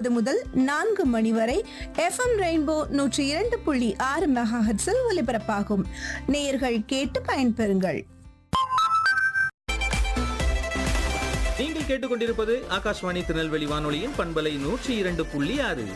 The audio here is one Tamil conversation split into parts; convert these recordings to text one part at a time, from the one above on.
இது முதல் நான்கு மணி வரை எஃப்எம் ரெயின்போ நூற்றி இரண்டு புள்ளி ஆறு மெகாஹெட்ஸில் ஒலிபரப்பாகும் நேயர்கள் கேட்டு பயன்பெறுங்கள் நீங்கள் கேட்டுக்கொண்டிருப்பது ஆகாஷ்வாணி திருநெல்வேலி வானொலியின் பண்பலை நூற்றி இரண்டு புள்ளி ஆறு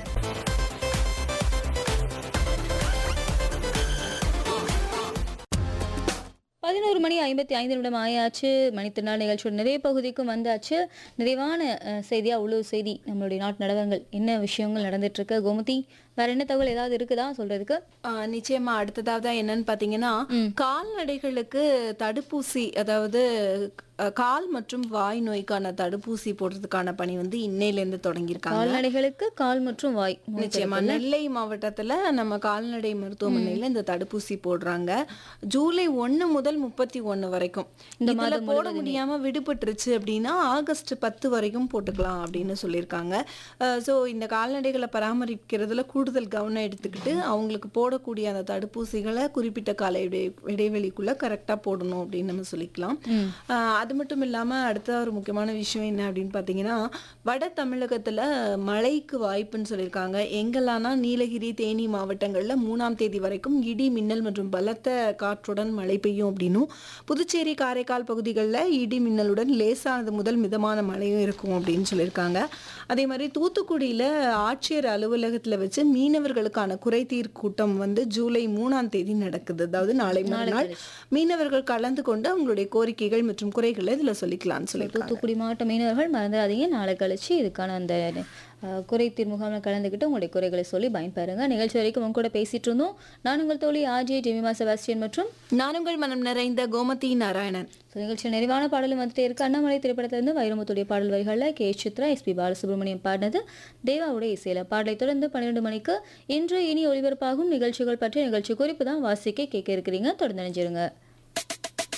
பதினோரு மணி ஐம்பத்தி ஐந்து நிமிடம் ஆயாச்சு மணித்திருநாள் நிகழ்ச்சியோட நிறைய பகுதிக்கும் வந்தாச்சு நிறைவான அஹ், செய்தியா உள்ளூர் செய்தி நம்மளுடைய நாட்டு நடவங்கள் என்ன விஷயங்கள் நடந்துட்டு இருக்கு கோமதி வேற என்ன தகவல் ஏதாவது இருக்குதா சொல்றதுக்கு ஆஹ் நிச்சயமா அடுத்ததாவது என்னன்னு பாத்தீங்கன்னா கால்நடைகளுக்கு தடுப்பூசி அதாவது அஹ், கால் மற்றும் வாய் நோய்க்கான தடுப்பூசி போடுறதுக்கான பணி வந்து இன்னையில இருந்து தொடங்கியிருக்காங்க கால்நடைகளுக்கு கால் மற்றும் வாய் நோய் நிச்சயமா நெல்லை மாவட்டத்துல நம்ம கால்நடை மருத்துவமனையில இந்த தடுப்பூசி போடுறாங்க ஜூலை ஒண்ணு முதல் முப்பத்தி ஒண்ணு வரைக்கும் இந்த இதுல மாதம் போட முடியாம விடுபட்டுருச்சு அப்படின்னா ஆகஸ்ட் பத்து வரைக்கும் போட்டுக்கலாம் அப்படின்னு சொல்லியிருக்காங்க ஸோ இந்த கால்நடைகளை பராமரிக்கிறதுல கூடுதல் கவனம் எடுத்துக்கிட்டு அவங்களுக்கு போடக்கூடிய அந்த தடுப்பூசிகளை குறிப்பிட்ட கால இடை இடைவெளிக்குள்ள கரெக்டா போடணும் அப்படின்னு நம்ம சொல்லிக்கலாம் அஹ் அது மட்டும் இல்லாம அடுத்த ஒரு முக்கியமான விஷயம் என்ன அப்படின்னு பாத்தீங்கன்னா வட தமிழகத்துல மழைக்கு வாய்ப்புன்னு சொல்லியிருக்காங்க எங்கெல்லாம்னா நீலகிரி தேனி மாவட்டங்கள்ல மூணாம் தேதி வரைக்கும் இடி மின்னல் மற்றும் பலத்த காற்றுடன் மழை பெய்யும் அப்படின்னும் புதுச்சேரி காரைக்கால் பகுதிகளில் இடி மின்னலுடன் லேசானது முதல் மிதமான மழையும் இருக்கும் அப்படின்னு சொல்லியிருக்காங்க அதே மாதிரி தூத்துக்குடியில ஆட்சியர் அலுவலகத்துல வச்சு மீனவர்களுக்கான குறைதீர் கூட்டம் வந்து ஜூலை மூணாம் தேதி நடக்குது அதாவது நாளை மறுநாள் மீனவர்கள் கலந்து கொண்டு அவங்களுடைய கோரிக்கைகள் மற்றும் குறைகளை இதுல சொல்லிக்கலாம்னு சொல்லியிருக்காங்க தூத்துக்குடி மாவட்ட மீனவர்கள் மறந்துடாதீங்க நாளை கழிச்சு இதுக்கான அந்த அஹ், குறைதீர் முகாமில் கலந்துக்கிட்டு உங்களுடைய குறைகளை சொல்லி பயன்பெறுங்க நிகழ்ச்சி வரைக்கும் உங்க கூட பேசிட்டு இருந்தோம் நான் உங்கள் தோழி ஆர்ஜே ஜெமிமா செபாஸ்டியன் மற்றும் நான் உங்கள் மனம் நிறைந்த கோமதி நாராயணன் ஸோ நிகழ்ச்சியில் நிறைவான பாடலும் வந்துட்டே இருக்கு அண்ணாமலை திரைப்படத்திலிருந்து வைரமுத்துடைய பாடல் வரிகளில் கே சித்ரா எஸ்பி பாலசுப்ரமணியம் பாடினது தேவாவுடைய இசையில பாடலை தொடர்ந்து பன்னிரெண்டு மணிக்கு இன்று இனி ஒளிபரப்பாகும் நிகழ்ச்சிகள் பற்றிய நிகழ்ச்சி குறிப்பு தான் வாசிக்க கேட்க இருக்கிறீங்க தொடர்ந்து நினைஞ்சிருங்க